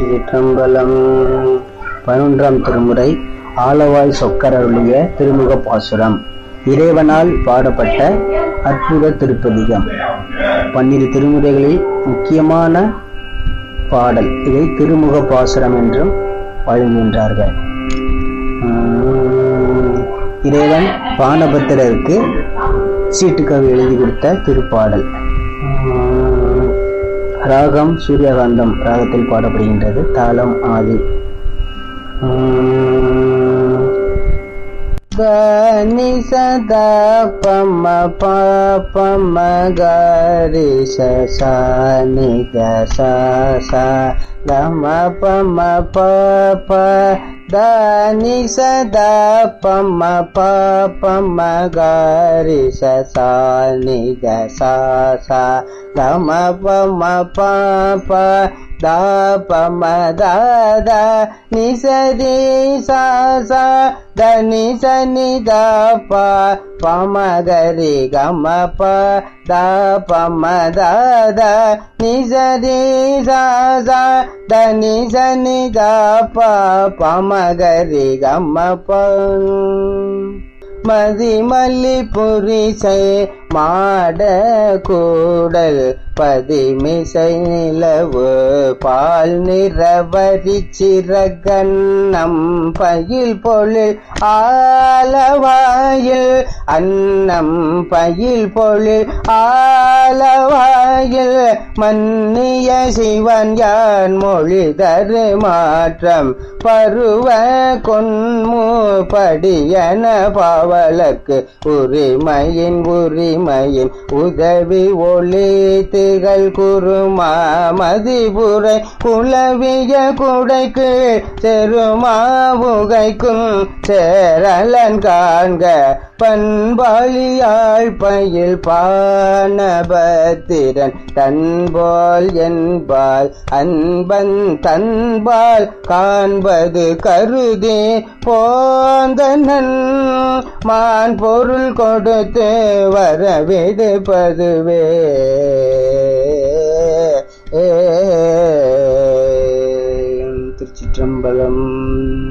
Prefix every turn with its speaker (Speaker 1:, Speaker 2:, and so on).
Speaker 1: திருச்சிற்றம்பலம் பதினொன்றாம் திருமுறை ஆலவாய் சொக்கர் அருளிய திருமுக பாசுரம் இறைவனால் பாடப்பட்ட அற்புத திருப்பதிகம் பன்னிரு திருமுறைகளில் முக்கியமான பாடல் இதை திருமுக பாசுரம் என்றும் வழங்குகின்றார்கள் உம், இறைவன் பானபத்திரருக்கு சீட்டுக்கவி எழுதி கொடுத்த திருப்பாடல் உம், ராகம் சூரியகாந்தம் ராகத்தில் பாடப்படுகின்றது தாளம் ஆதி உம், கனி சதா பம பாபம கரி சனி கசா கம பம பப தனி சதா பம பாபம கரி சனி கசா கம பம பப த பம த நிசரி சா சா దని సని ద ప పమ గరి గమ ప ద పమ ద ద ని సరి సా సా దని సని ద ప పమ గరి గమ ప மதிமல்லி புரிசை மாட கூடல் பதிமிசை நிலவு பால் நிறவரி சிறகன்னம் பயில் பொழில் ஆலவாயில் அன்னம் பயில் பொழில் ஆலவாயில் மன்னிய சிவன் யான் மொழி தரு மாற்றம் பருவ கொன்மு படியன பாவலக்கு உரிமையின் உரிமையின் உதவி ஒளி திகழ் குருமா மதிபுரை குலவிய குடைக்கு செருமாவுகைக்கும் சேரலன் காண்க பண்பாளியாள் பயில் பானபத்திரன் தன்போல் என்பால் அன்பன் தன்பால் காண்பது கருதி போந்தனன் மான் பொருள் கொடுத்து வரவிடுப்பதுவே ஏ